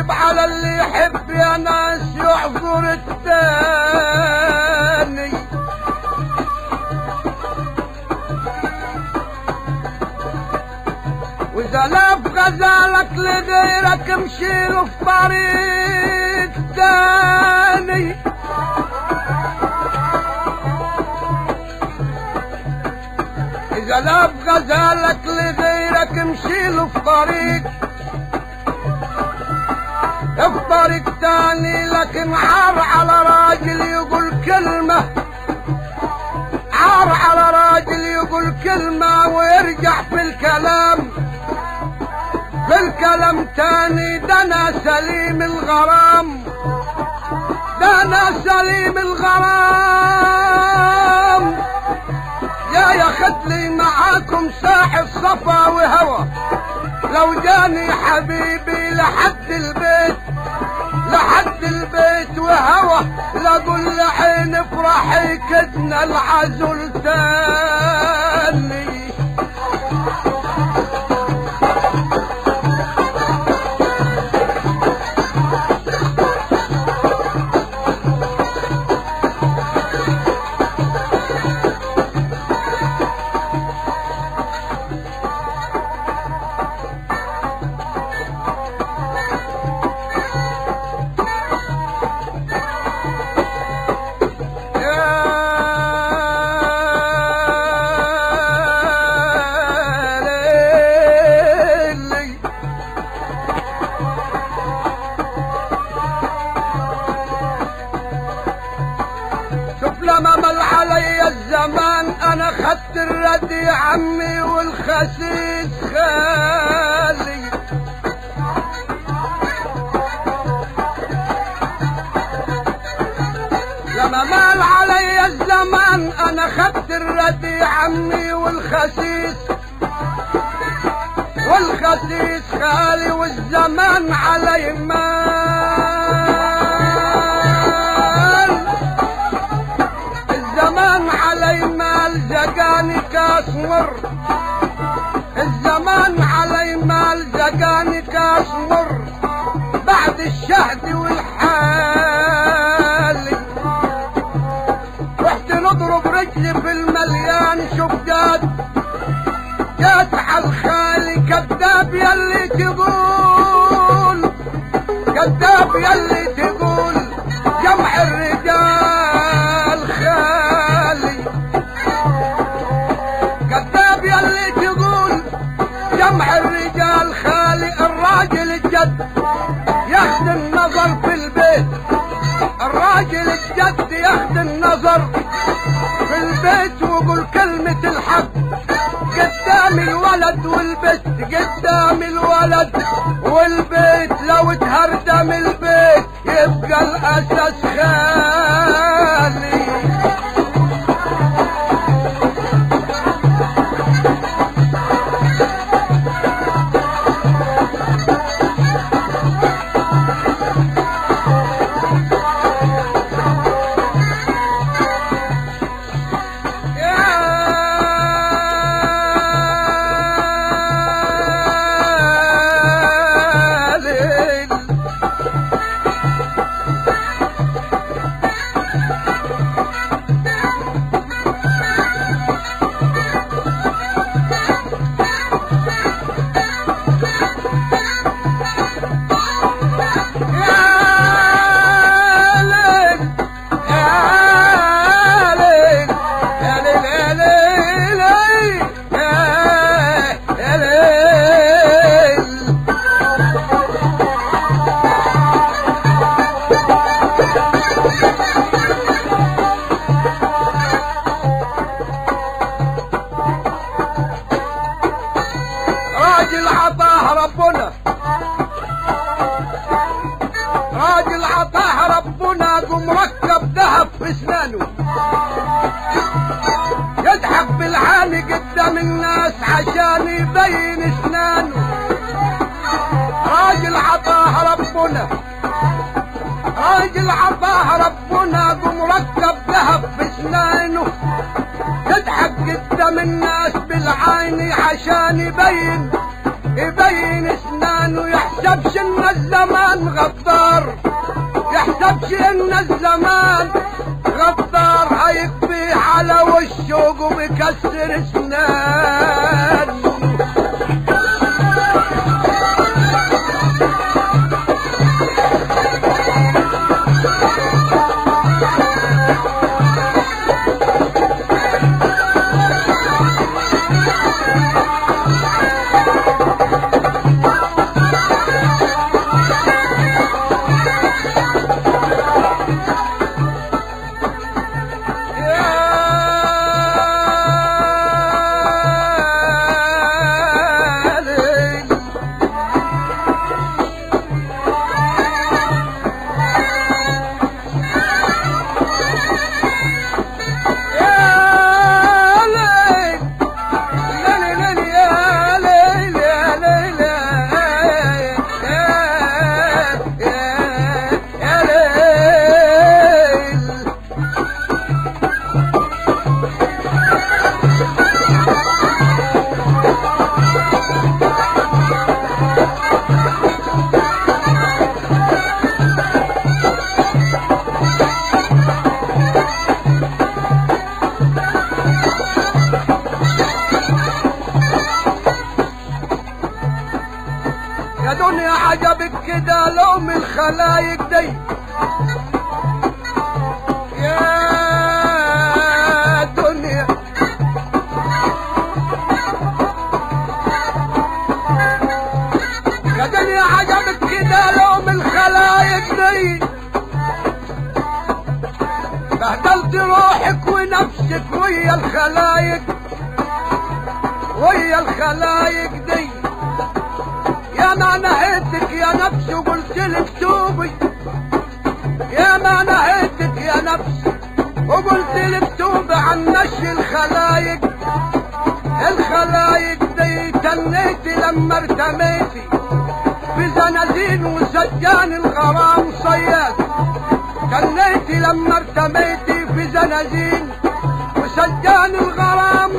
صعب على اللي يحب يا ناس يعذر التاني واذا لاف غزالك لغيرك امشي له في طريق تاني اذا لاف غزالك لغيرك امشي له في طريق في طريق تاني لكن عار على راجل يقول كلمة عار على راجل يقول كلمة ويرجع في الكلام في الكلام تاني ده انا سليم الغرام ده انا سليم الغرام يا يا خدلي معاكم ساحل صفا وهوى لو جاني حبيبي لحد البيت لحد البيت وهوى لاقول لعين افرحي كدنا العزل تاني يا ليلي شوف لما مل علي الزمان انا خدت الردي عمي والخسيس خالي لما مال علي الزمان انا خدت الردي عمي والخسيس والخسيس خالي والزمان علي مال الزمان علي مال زقاني كاس مر الزمان علي مال زقاني كاس مر بعد الشهد والحالي رحت نضرب رجلي في المليان شوف جاد جات على الخالي كذاب يلي تقول كذاب يلي تقول جمع الرجال خالي كذاب يلي تقول جمع الرجال خالي الراجل الجد ياخد النظر في البيت الراجل الجد ياخد النظر في البيت ويقول كلمة الحق قدام الولد والبيت قدام الولد والبيت لو تهردم البيت يبقى الأساس خالي يا ليل يا ليل يا ليل يا ليل يا ليل يا يا ليل راجل عطاه ربنا راجل عطاه ربنا ومركب ذهب في اسنانه يضحك بالعاني قدام الناس عشان يبين اسنانه راجل عطاه ربنا راجل عطاه ربنا ومركب ذهب في اسنانه يضحك قدام الناس بالعين عشان يبين يبين اسنانه يحسبش ان الزمان غدار يحسبش ان الزمان غدار هيكفي على وشه وبيكسر اسنانه يا ليل يا ليل ليل ليل يا ليل يا ليل يا يا ليل يا دنيا عجبك كده لو من الخلايق دي يا دنيا يا دنيا عجبك كده لو من الخلايق دي بهدلت روحك ونفسك ويا الخلايق ويا الخلايق دي يا ما نهيتك يا نفس وقلت لك توبي يا ما نهيتك يا نفس وقلت لك توبي عن مشي الخلايق الخلايق دي تنيتي لما ارتميتي في زنازين وسجان الغرام صياد تنيتي لما ارتميتي في زنازين وسجان الغرام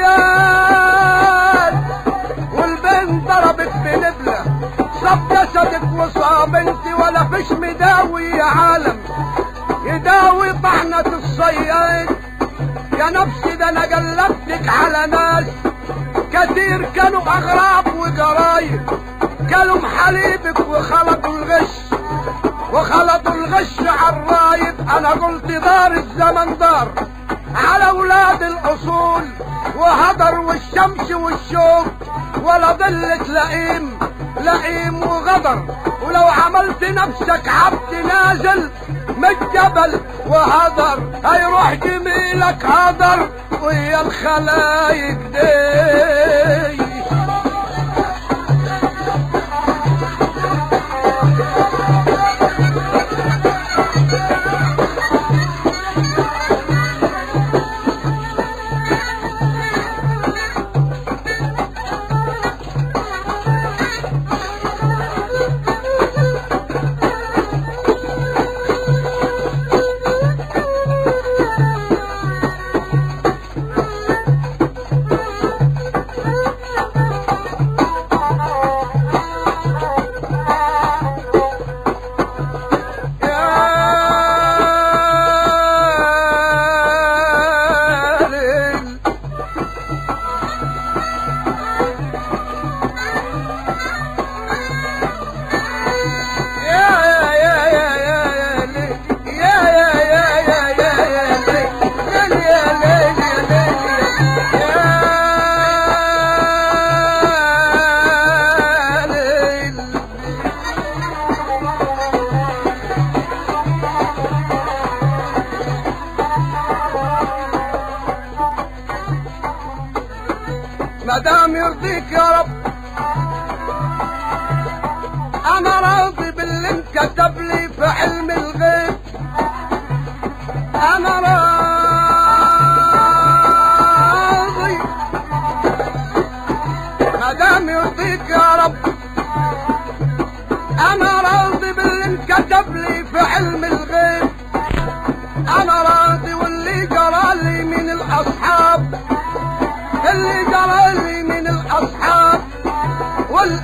صياد والبنت ضربت بنبلة صب جسدك وصاب انت ولا فيش مداوي يا عالم يداوي طعنة الصياد يا نفسي ده انا قلبتك على ناس كتير كانوا اغراب وقرايب كلوا حليبك وخلطوا الغش وخلطوا الغش على الرايب انا قلت دار الزمن دار على اولاد الاصول وهدر والشمس والشوق ولا ضلة لئيم لئيم وغدر ولو عملت نفسك عبد نازل من الجبل وهدر هيروح جميلك هدر ويا الخلايق دي يا ليل يا يا يا يا يا ليل يا يا يا يا يا يا ليل ليل يا ليل يا ليل يا ليل ما دام يرضيك يا رب انا راضي باللي انكتب لي في علم الغيب انا راضي ما دام يرضيك يا رب انا راضي باللي انكتب لي في علم الغيب انا راضي واللي جرى لي من الاصحاب اللي جرى لي من الاصحاب واللي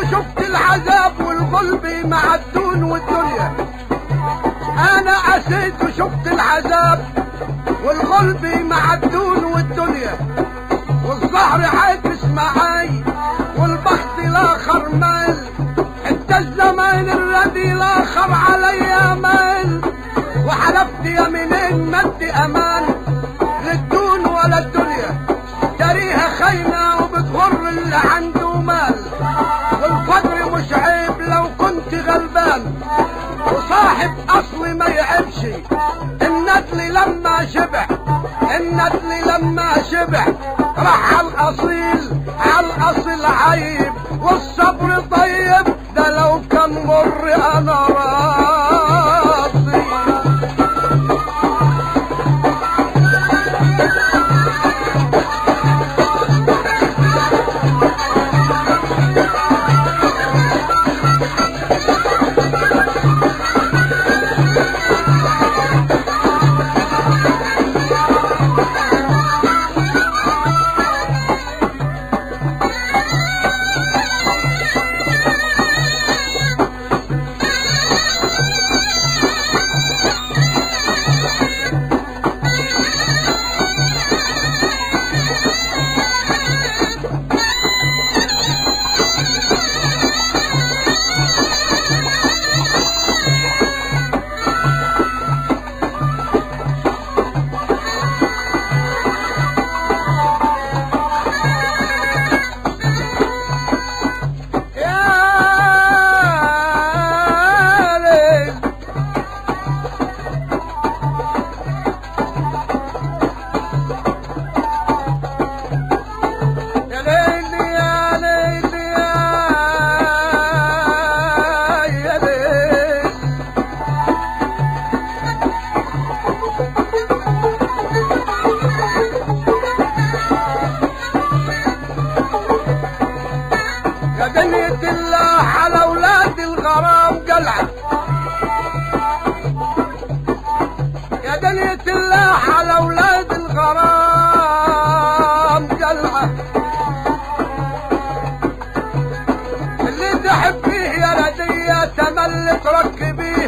وشفت العذاب والقلب مع الدون والدنيا انا قسيت وشفت العذاب والقلب مع الدون والدنيا والظهر حابس معاي والبخت الاخر مال انت الزمان الذي الاخر علي مال وحلفت يمينين مد امان للدون ولا الدنيا تريها خاينة وبتغر اللي عنده مال والفقر مش عيب لو كنت غلبان وصاحب اصلي ما يعيبش الندل لما شبع الندل لما شبع راح على الاصيل على الاصيل عيب والصبر طيب ده لو كان مر انا راضي يا ليل يا ليل يا ليل يا يا ليل يا دنيا الله على اولاد الغرام قلعه يا دنيا الله على اولاد الغرام قلعه اللي تحبيه يا ردية تمل تركبيه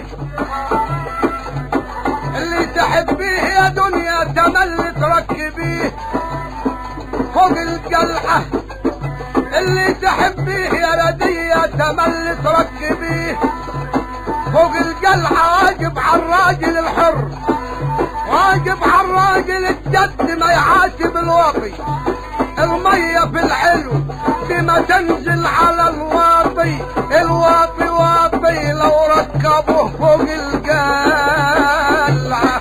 اللي تحبيه يا دنيا تمل تركبيه فوق القلعه اللي تحبيه يا ردية تمل تركبيه فوق القلعة واجب على الراجل الحر واجب على الراجل الجد ما يعاتب الواطي المية في الحلو بما تنزل على الواطي الواطي واطي لو ركبوه فوق القلعة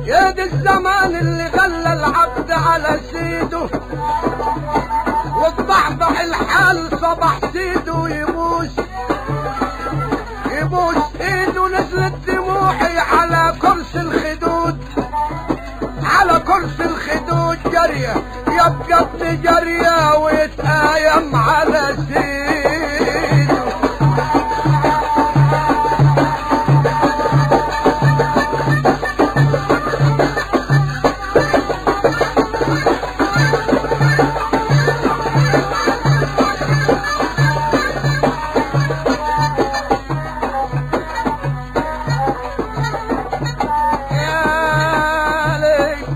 يا دي الزمان اللي خلى العبد على سيده وتضحضح الحال صبح سيده يبوس يبوس ايده نزلت دموعي على كرسي الخدود على كرسي الخدود جريه يبقى ابن جريه ويتقايم على سيده يا ليل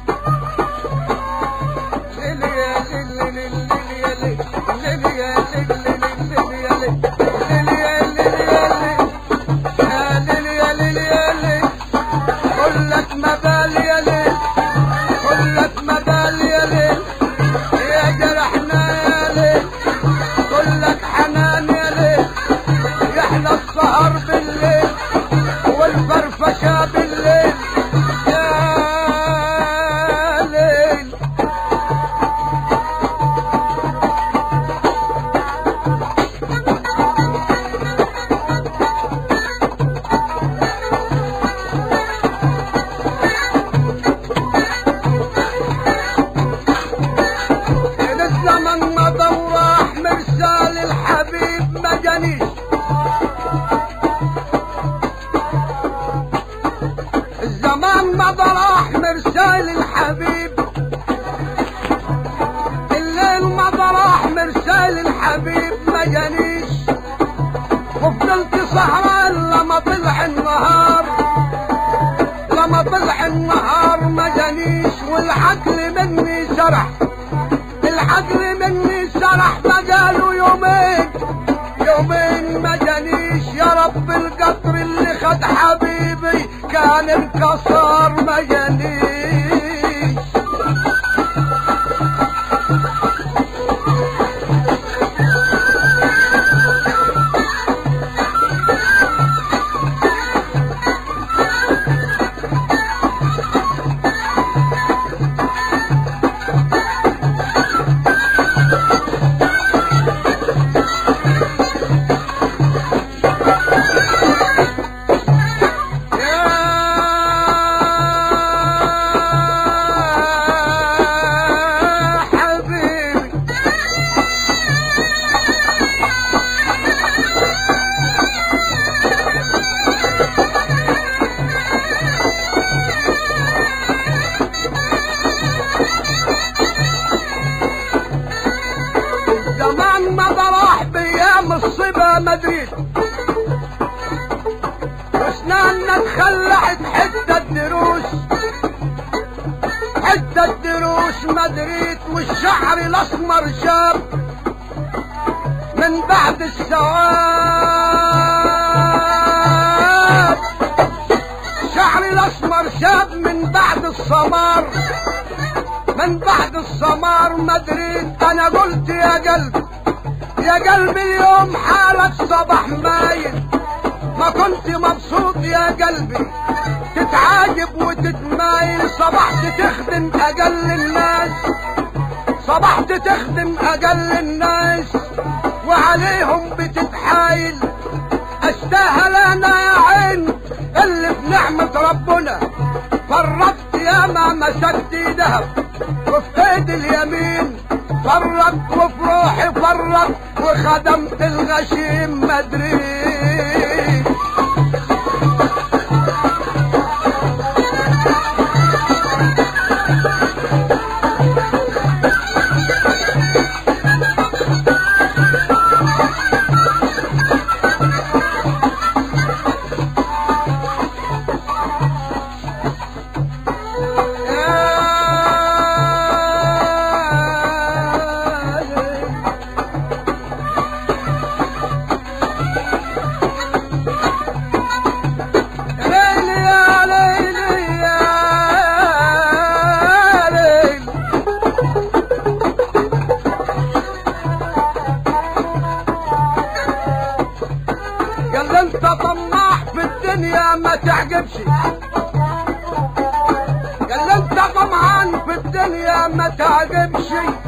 كلك مبال يا ليل كلك مبال يا ليل يا جرحنا يا ليل كلك حنان يا ليل يحلى السهر بالليل والفرفشة بالليل يا ليل إن الزمن مضى وراح مرسال الحبيب ما جانيش الزمان مضى راح مرسال الحبيب الليل مضى راح مرسال الحبيب ما جانيش وفضلت سهران لما طلع النهار لما طلع النهار ما جانيش والعقل مني سرح العقل مني سرح بقاله يومين يومين ما جانيش يا رب القطر اللي خد حبيبي كان انكسر ما جانيش يا حبيبي زمان ما راح بيام الصبا مدريد واسناننا تخلعت حتة دروس حتة دروس مدريد والشعر الاسمر شاب من بعد السواد شعر الاسمر شاب من بعد السمار من بعد السمار مدريد انا قلت يا قلب يا قلبي اليوم حالك صباح مايل ما كنت مبسوط يا قلبي تتعاجب وتتمايل صبحت تخدم اقل الناس صبحت تخدم اقل الناس وعليهم بتتحايل استاهل انا يا عين اللي في نعمة ربنا فرطت يا ما مسكت ذهب وفي ايد اليمين فرط وفي روحي فرط وخدمت الغشيم مدري الدنيا ما تعجبش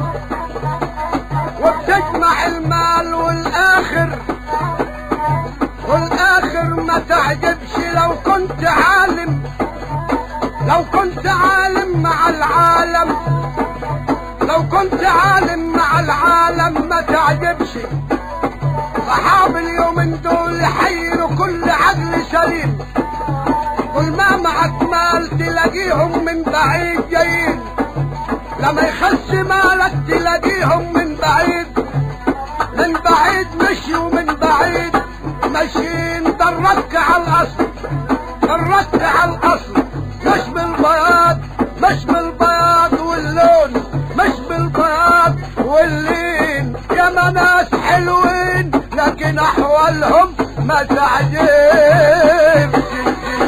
وبتجمع المال والاخر والاخر ما تعجبش لو كنت عالم لو كنت عالم مع العالم لو كنت عالم مع العالم ما تعجبش صحاب اليومين دول يحيروا كل عقل سليم كل ما معك مال تلاقيهم من بعيد جايين لما يخش مالك تلاقيهم من بعيد من بعيد مشي ومن بعيد ماشيين درك على الاصل درك على الاصل مش بالبياض مش بالبياض واللون مش بالبياض واللين يا ناس حلوين لكن احوالهم ما تعجبش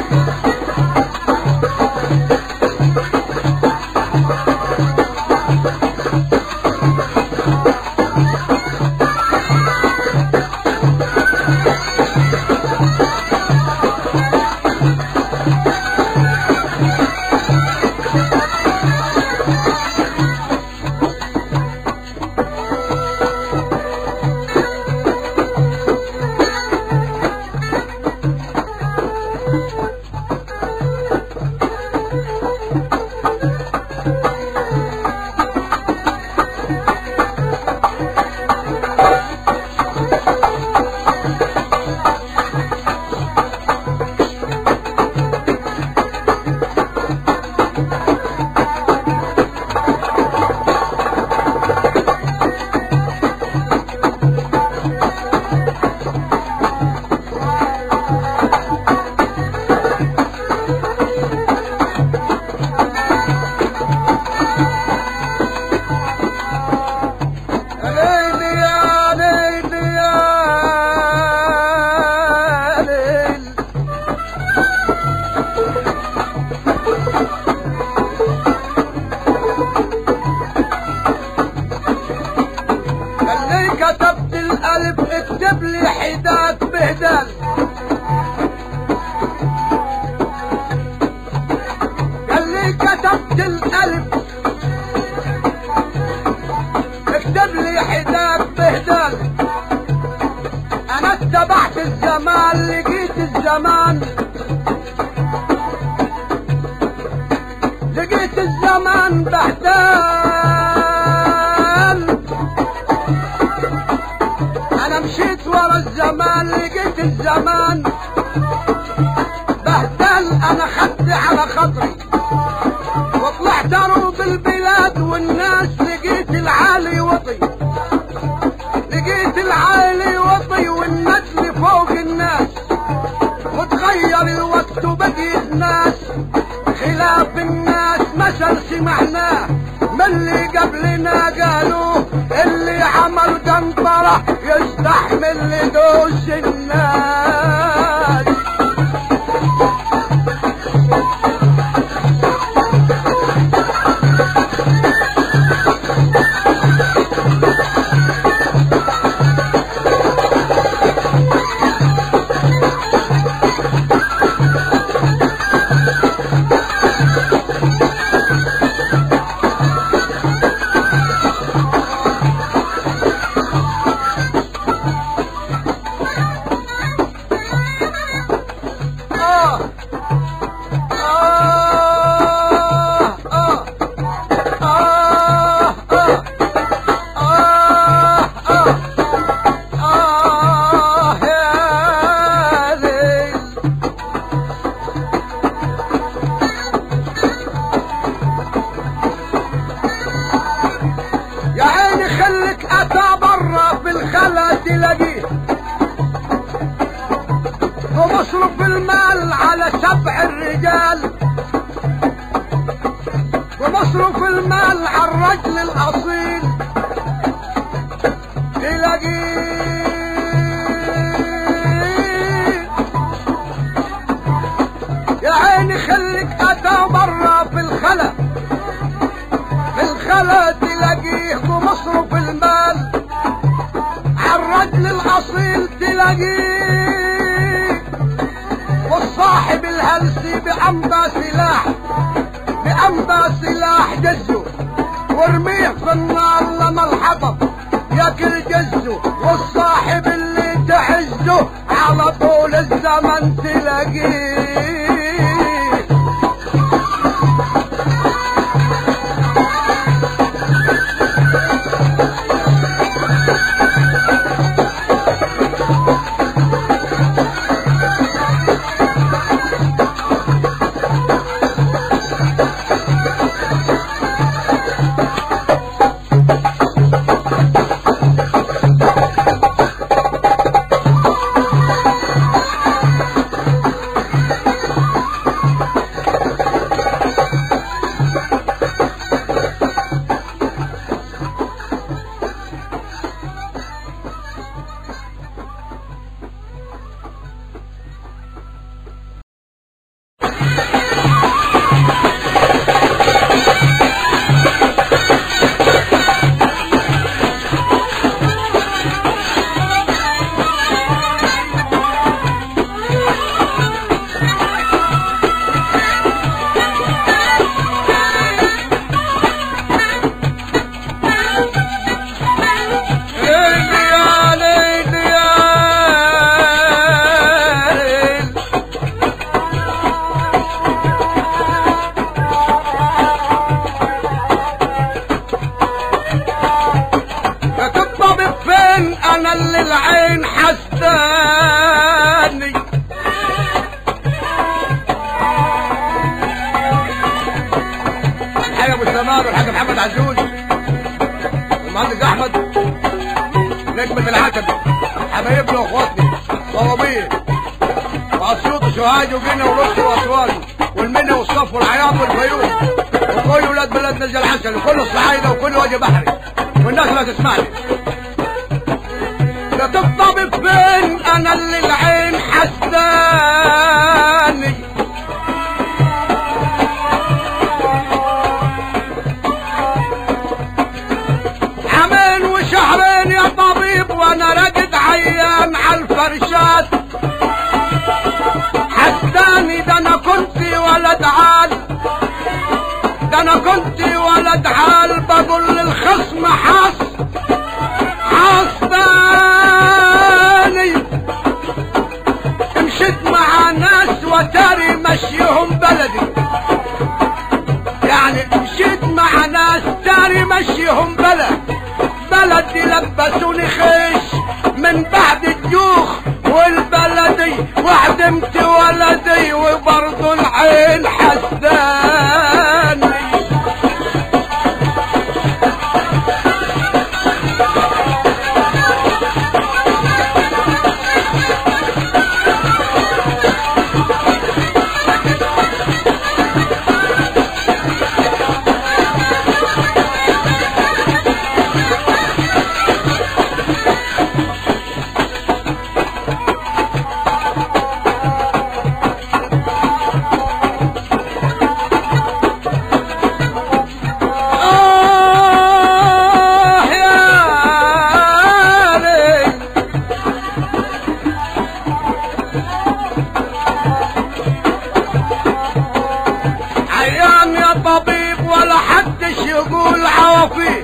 ليلي يا ليلي يا ليل اللي كتبت الألف اكتب لي حداد بهدال اللي كتبت الألف اكتب لي حداد بهدال انا اتبعت الزمان لقيت الزمان لقيت الزمان بهدال انا مشيت ورا الزمان لقيت الزمان بهدال انا خدت على خاطري وطلعت اروب البلاد والناس لقيت العالي وطي لقيت العالي وطي والنجم فوق الناس وتغير الوقت وبقي الناس خلاف الناس مثل سمعناه من اللي قبلنا قالوا اللي عمل قنطرة يستحمل لدوس الناس آه آه آه آه آه آه آه آه يا ليل يا عيني خليك أتى برا في الخلا تلاقيه ومصرف المال على سبع الرجال ومصرف المال على الرجل الأصيل تلاقيه يا عيني خليك أتى برا في الخلا في الخلا تلاقيه ومصرف المال عالرجل الأصيل تلاقيه والصاحب الهلسي بأنبى سلاح بأنبى جنبه سلاح جزه وارميه في النار لما الحطب ياكل جزه والصاحب اللي تعزه على طول الزمن تلاقيه ليل يا ليل يا ليل الطبيب فين انا اللي العين حسداني الحاج ابو سمار والحاج محمد عزوز والمهندس احمد نجمة العتبة حبايبنا واخواتنا صوابيه واسيوط وسوهاج وجنة ورش واسوان والمنى والصف والعياط والفيوم وكل ولاد بلد نزل العسل وكل الصعايدة وكل وجه بحري والناس لا تسمعني لا تطبب فين انا اللي العين حسداني عامين وشهرين يا طبيب وانا راقد عيان على الفرشات حساني ده انا كنت ولد عال ده انا كنت ولد عال بقول للخصم حاس حاسداني مشيت مع ناس وتاري مشيهم بلدي يعني مشيت مع ناس تاني مشيهم بلد بلدي لبسوني خيش من بعد الجوخ والبلدي وعدمت ولدي وبرضو العين حساني آه يا ليل عيان يا طبيب ولا حدش يقول عوافي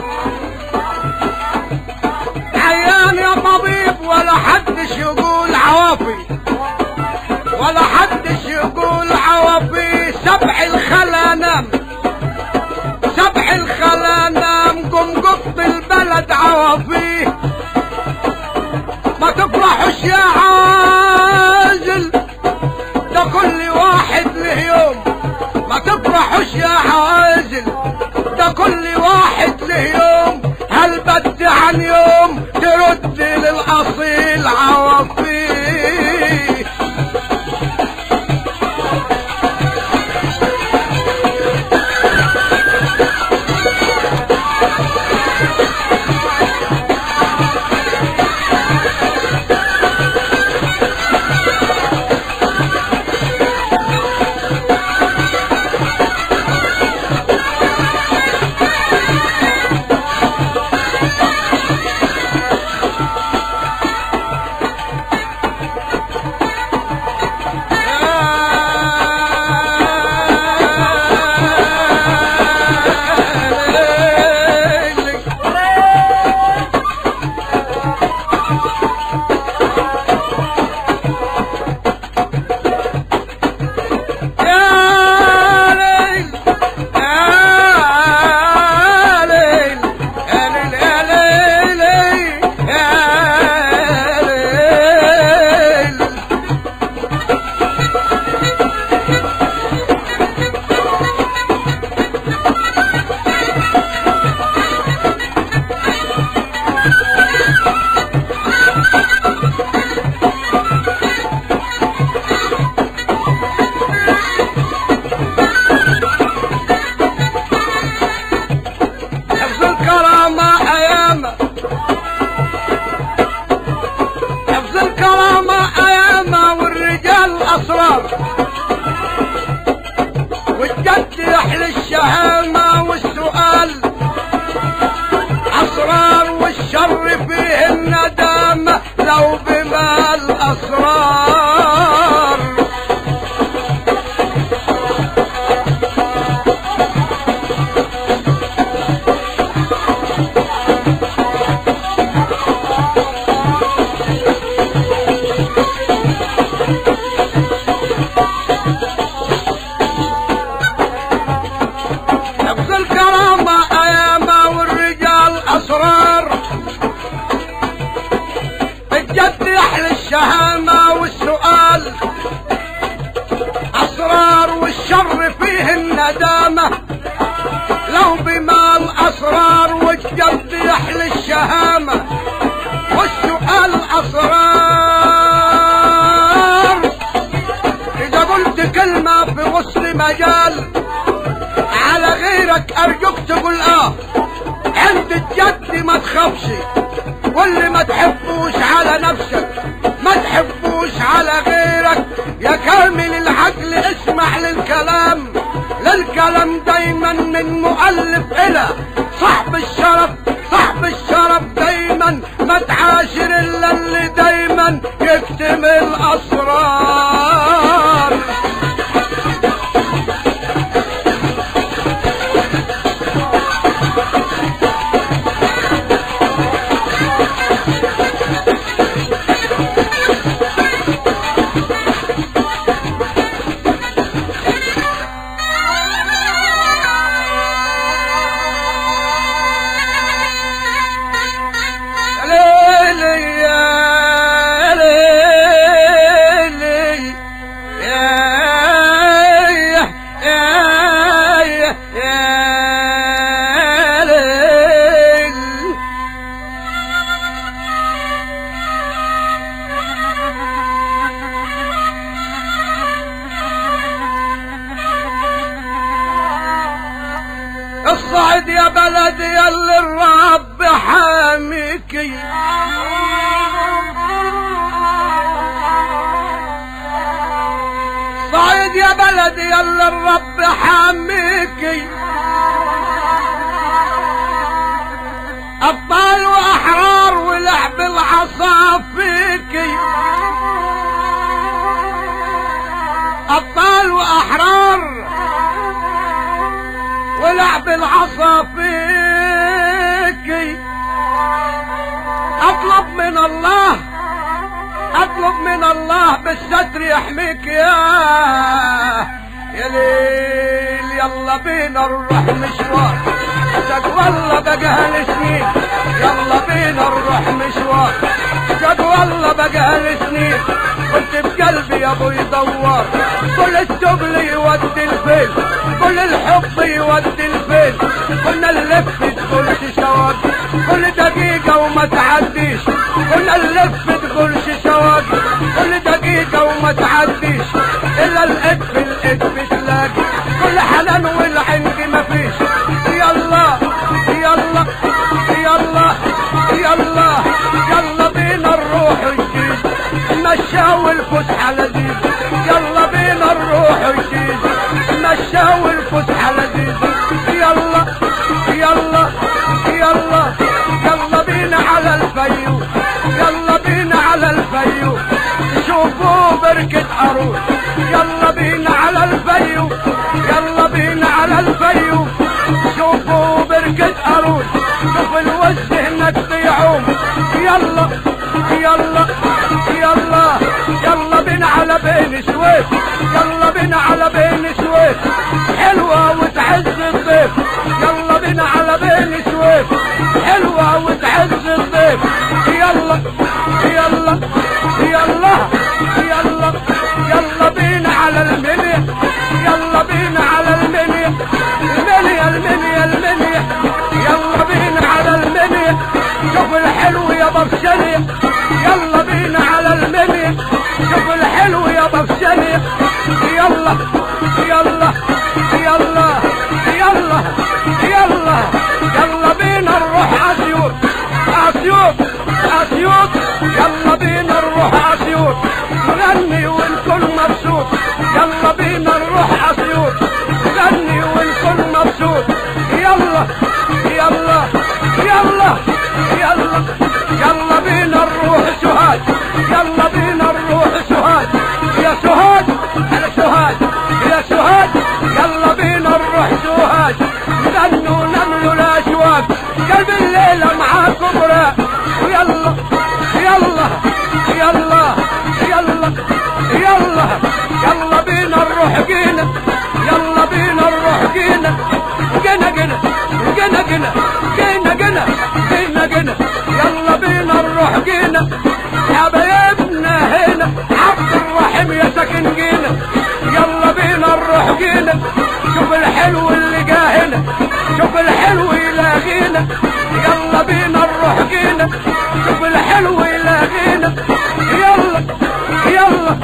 عيان يا طبيب ولا حدش يقول عوافي ولا حدش يقول عوافي سبع الخلا نام سبع الخلا نام قم قط البلد عوافيه ما تفرحش يا عازل ده كل واحد له يوم ما تفرحش يا عازل ده كل واحد له يوم هل بد عن يوم ترد للاصيل عوافيه والجد يحلى الشهامة والسؤال أسرار والشر فيه الندامة لو بما الأسرار نفس الكرامة أيامة والرجال أسرار الجد يحلى الشهامة والسؤال أسرار والشر فيه الندامة لو بمال أسرار والجد يحلى الشهامة والسؤال أسرار إذا قلت كلمة في وسط مجال على غيرك ارجوك تقول اه عند الجد ما تخافش واللي ما تحبوش على نفسك ما تحبوش على غيرك يا كامل العقل اسمع للكلام للكلام دايما من مؤلف الى صاحب الشرف صاحب الشرف دايما ما تعاشر الا اللي دايما يكتم الاسرار ليلي يا ليلي يا يا يا يا ليل الصعد يا بلدي يا اللي الرب حاميكي صعد يا بلدي يا اللي الرب حاميكي أبطال وأحرار ولعب العصا فيكي أبطال وأحرار ولعب العصا فيكي اطلب من الله اطلب من الله بالستر يحميك يا يا ليل يلا بينا نروح مشوار صدق والله بقى سنين يلا بينا نروح مشوار صدق والله بقى سنين كنت بقلبي يا ابو يدور كل الشغل يودي الفيل كل الحب يودي الفيل كنا نلف تقولش شواق كل دقيقة وما تعديش كنا نلف تقولش شواق كل دقيقة وما تعديش إلا الإد في الإد بتلاقي كل حنان والعند مفيش يلا يلا يلا يلا يلا بينا نروح الجيش نمشاو الفسحة لذيذ يلا بينا نروح الجيش نمشاو الفسحة لذيذ يلا يلا يلا يلا بينا على الفيو يلا بينا على الفيو شوفوا بركة عروس يلا بينا على الفيو يلا بينا على الفيو شوفوا بركة عروس شوف الوز هناك بيعوم يلا يلا يلا يلا بينا على بين سويس يلا بينا على بين سويس حلوة وتعز الضيف يلا بينا على بين سويس حلوة وتعز الضيف يلا يلا يلا يلا يلا بينا على المنيا يلا بينا على المنيا المنيا المنيا المنيا يلا بينا على المنيا شوف الحلو يا بفشنيا يلا بينا على المنيا شوف الحلو يا بفشنيا يلا يلا يلا يلا يلا يلا بينا نروح اسيوط اسيوط اسيوط يلا بينا نروح اسيوط نغني ونكون مبسوط يلا بينا نروح اسيوط نروح سوهاج نغنوا نملوا الاشواق قلب الليلة معاكم راق ويلا يلا يلا يلا يلا يلا بينا نروح جينا يلا بينا نروح جينا جينا جينا جينا جينا جينا جينا جينا جينا يلا بينا نروح جينا يا بيبنا هنا عبد الرحيم يا ساكن جينا يلا بينا نروح جينا شوف الحلو اللي جا هنا شوف الحلو يلاقينا يلا بينا نروح جينا شوف الحلو يلاقينا يلا يلا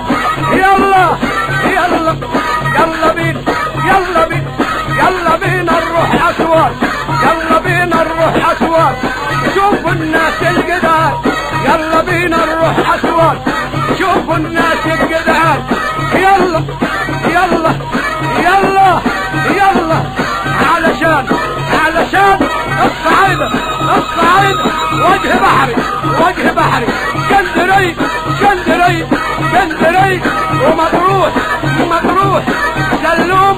يلا يلا يلا بينا يلا بينا يلا بينا نروح اسوار يلا بينا نروح اسوار شوفوا الناس الجدعان يلا بينا نروح اسوار شوفوا الناس الجدعان يلا يلا يلا يلا علشان علشان الصعيدة الصعيدة وجه بحري وجه بحري اسكندرية اسكندرية اسكندرية ومطروح ومطروح سلوم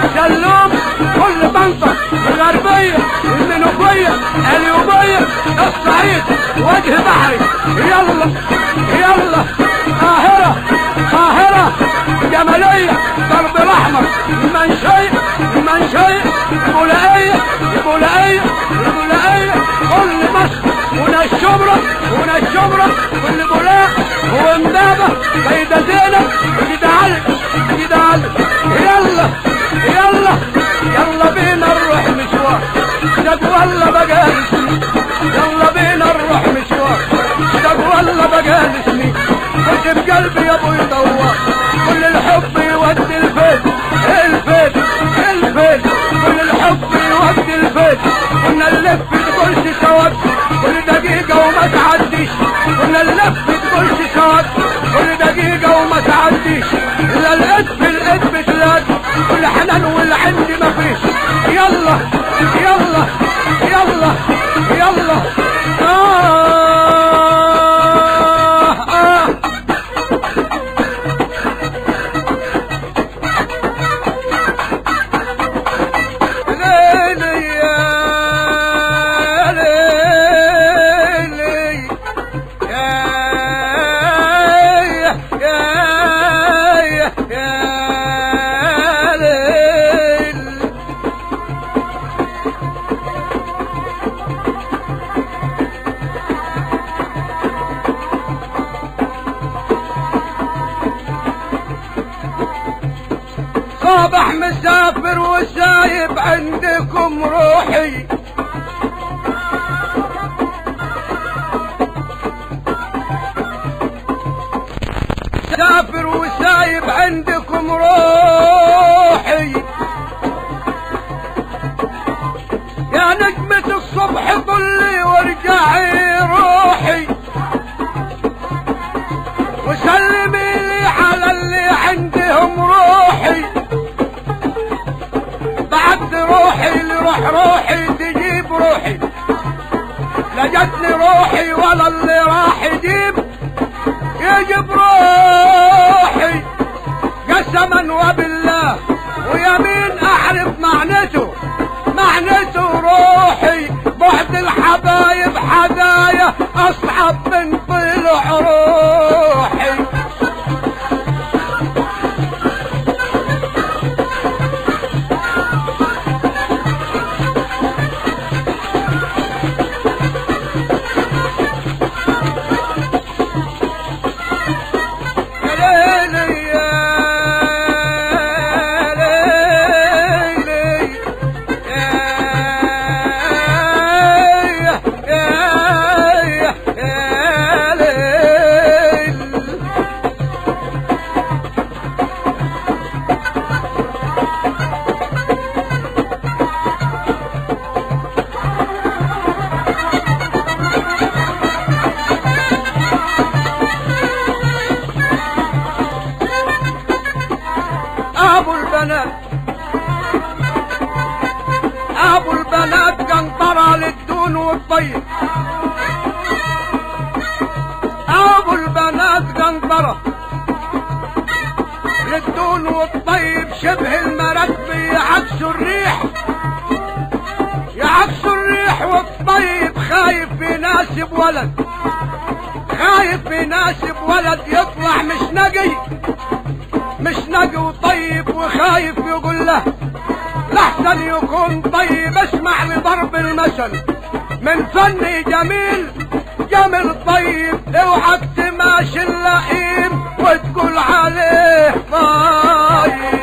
سلوم كل منطقة الغربية المنوفية اليوبية الصعيد وجه بحري يلا يلا قاهرة قاهرة جمالية ضرب الأحمر المنشية المنشية البولائية البولائية البولائية كل مصر هنا الشبرة هنا الشبرة كل بولاء وامبابة سيدة زينب سيدة علي سيدة علي يلا يلا يلا بينا نروح مشوار ده ولا بجالس يلا بينا نروح مشوار ده ولا بجالس مين كنت بقلبي يا ابوي دوار كل الحب يودي الفيت الفيت الفيت كل الحب يودي الفيت كنا نلف تقولش سواد كل دقيقة وما تعديش كنا نلف تقولش سواد كل دقيقة وما تعديش إلا الإد في الإد بتلاقي كل حنان واللي عندي مفيش يلا يلا يلا يلا آه آه ليلي يا ليلي يا يا يا يا ليل صباح مسافر وسايب عندكم روحي سافر وسايب عندكم روحي يا نجمة الصبح طلي وارجعي روحي وسلمي لي على اللي عندهم روحي بعد روحي لروح روحي تجيب روحي لا جتني روحي ولا اللي راح يجيب يجيب روحي قسما وبالله ويمين اعرف معنته معنته روحي بعد الحبايب حدايا اصعب من طلع روحي يا ليلي يا ليلي يا يا يا ليل ابو البنات ابو البنات قنطرة للدون والطيب ابو البنات قنطرة للدون اللون والطيب شبه المراكب يعكس الريح يعكس الريح والطيب خايف يناسب ولد خايف يناسب ولد يطلع مش نقي مش نقي وطيب وخايف يقول له لحسن يكون طيب اسمع لضرب المثل من فني جميل جميل طيب اوعك تماشي اللئيم وتقول عليه طيب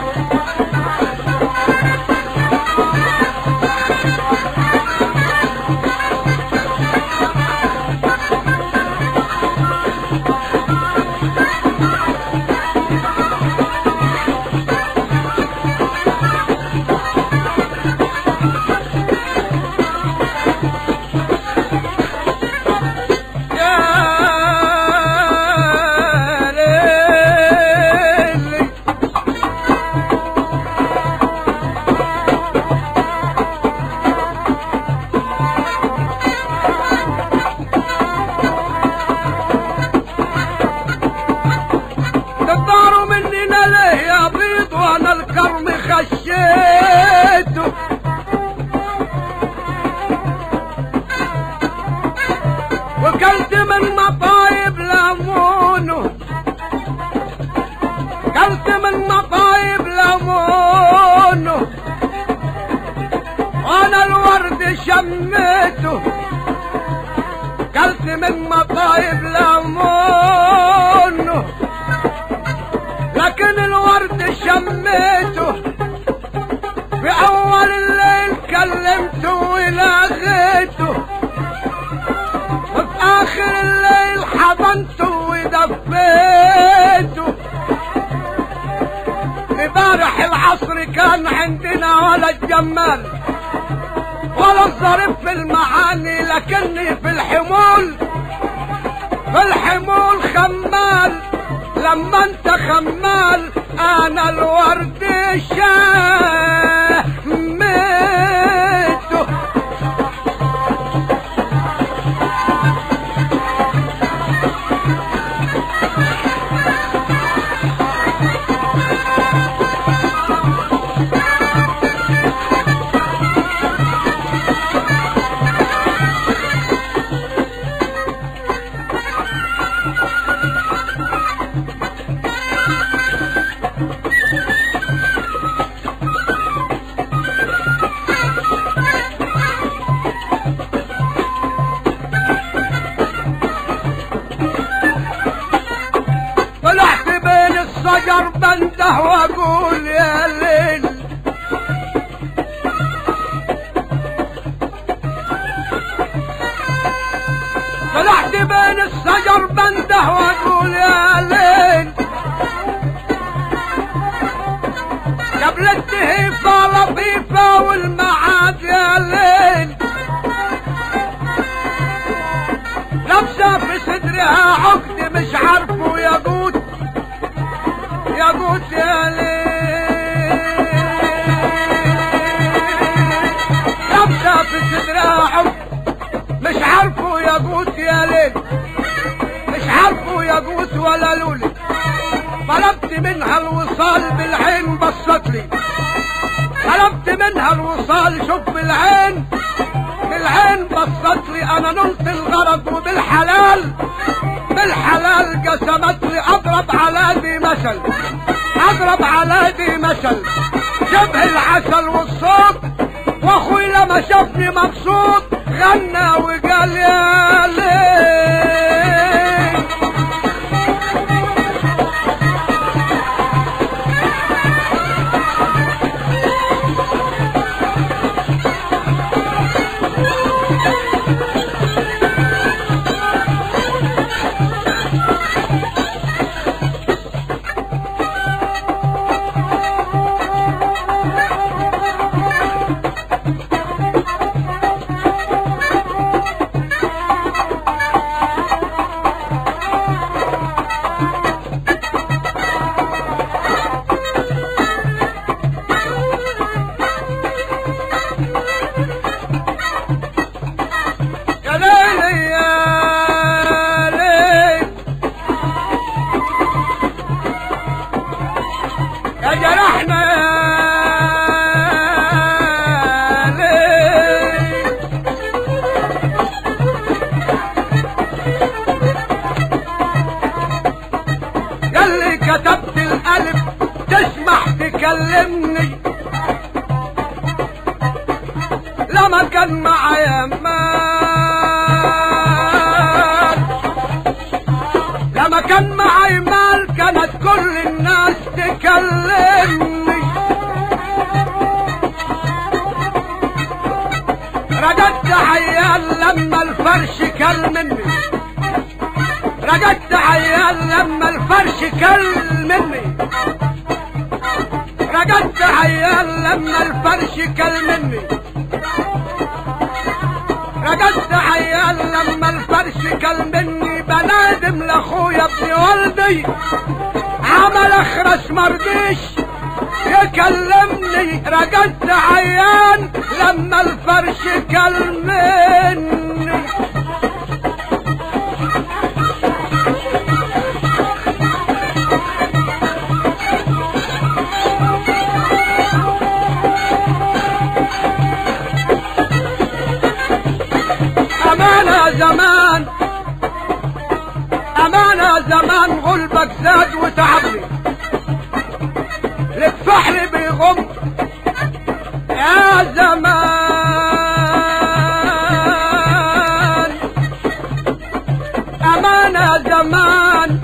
يا ليلي تداروا مننا ليه يا بيض وانا الكرم خشيته وكلت من مطايب ليمونه كلت من مطايب ليمونه وانا الورد شميته كلت من مطايب ليمونه لكن الورد شميته في اول الليل كلمته ولغيته وفي اخر الليل حضنته ودفيته امبارح العصر كان عندنا ولد جمال ولا الظريف في المعاني لكني في الحمول في الحمول خمال لما انت خمال انا الورد شميته طلعت بين الشجر بنده واقول يا ليل طلعت بين الشجر بنده واقول يا ليل قبل التهيفة لطيفة والمعاد يا ليل لابسة في صدرها عقد مش عارفه يقود يقود يا ليل لابسة في صدرها عقد مش عارفه يقود يا ليل مش عارفه يقود ولا لولي طلبت منها الوصال بالعين بصت لي طلبت منها الوصال شوف بالعين بالعين بصت لي انا نلت الغرض وبالحلال بالحلال قسمت لي اضرب على دي مثل اضرب على دي مثل شبه العسل والصوت واخوي لما شافني مبسوط غنى وقال يا ليل يكلمني لما كان معايا مال لما كان معايا مال كانت كل الناس تكلمني رجعت عيال لما الفرش كل مني رجعت عيال لما الفرش كل مني رجعت عيال لما الفرش كل مني رجعت عيال لما الفرش كل مني بنادم لاخويا ابن والدي عمل اخرس مرضيش يكلمني رجعت عيان لما الفرش كل مني أمانة زمان أمانة زمان غلبك زاد وتعبني لك فحل بيغم يا زمان أمانة زمان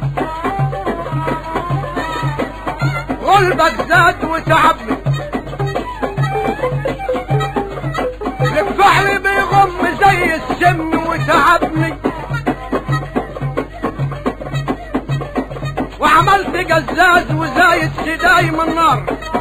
غلبك زاد وتعبني لك فحل بيغم زي السم وتعبني وعملت قزاز وزايد سداي من نار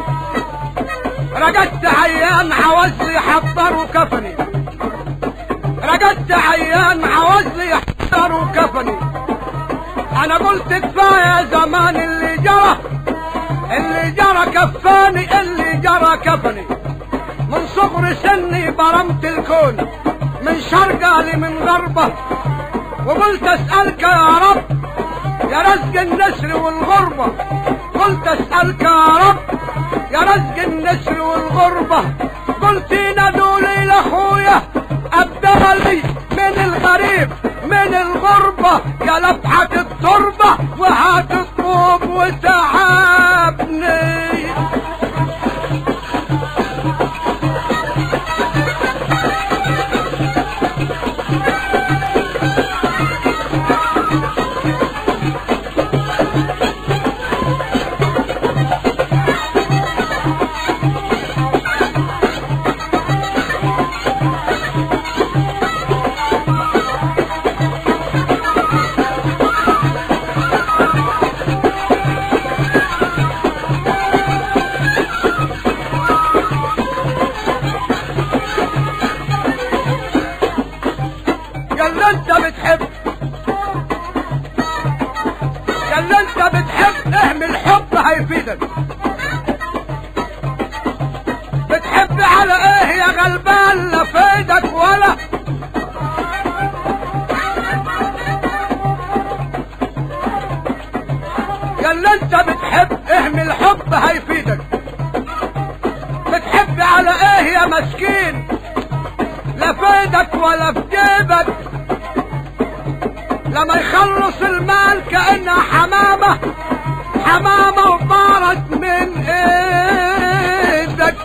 رقدت عيان عوزلي حضروا كفني رقدت عيان عوزلي حضروا كفني انا قلت كفايه زمان اللي جرى اللي جرى كفاني اللي جرى كفني من صغر سني برمت الكون من شرقه لمن غربه وقلت اسالك يا رب يا رزق النسر والغربة قلت اسألك يا رب يا رزق النسر والغربة قلت نادولي لاخويا ابدالي من الغريب من الغربة يا لفحة التربة وهتطلب وتعبني قال له انت بتحب قال له انت بتحب اعمل حب هيفيدك بتحب على ايه يا غلبان لا فيدك ولا قال له انت بتحب اعمل حب هيفيدك بتحب على ايه يا مسكين لا فيدك ولا في جيبك لما يخلص المال كأنها حمامة حمامة وطارت من ايدك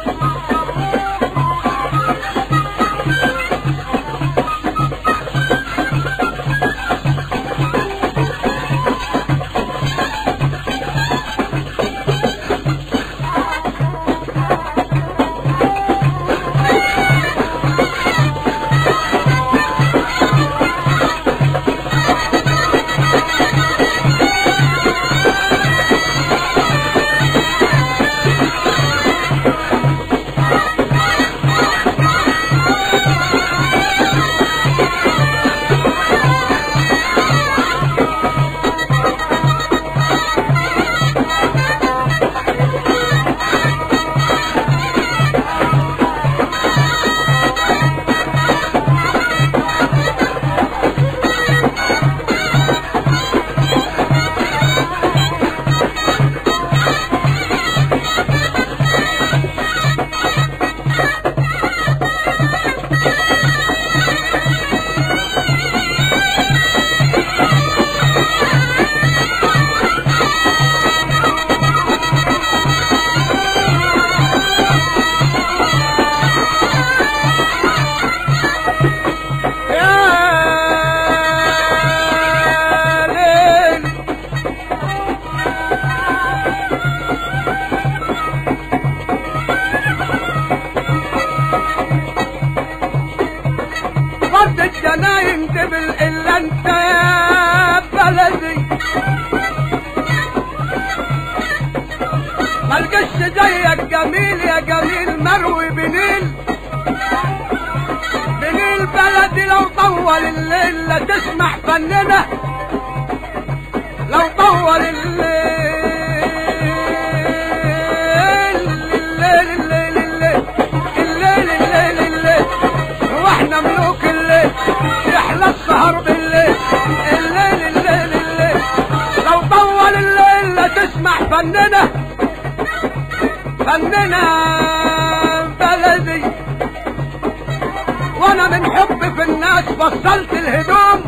قبل الا انت يا بلدي ملقش زيك جميل يا جميل مروي بنيل بنيل بلدي لو طول الليل لا تسمع فننا لو طول الليل الليل الليل الليل الليل الليل الليل واحنا ملوك الليل يحلى السهر بالليل الليل الليل الليل لو طول الليل لا تسمع فننا فننا بلدي وانا من حبي في الناس فصلت الهدوم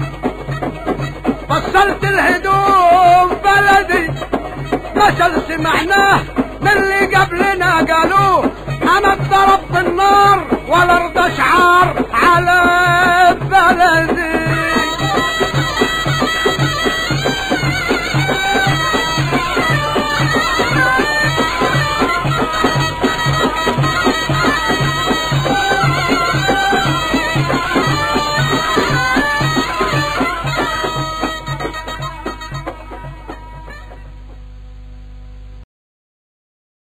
فصلت الهدوم بلدي مثل سمعناه من اللي قبلنا قالوه انا اتضرب بالنار ولا ارضى اشعار على بلدي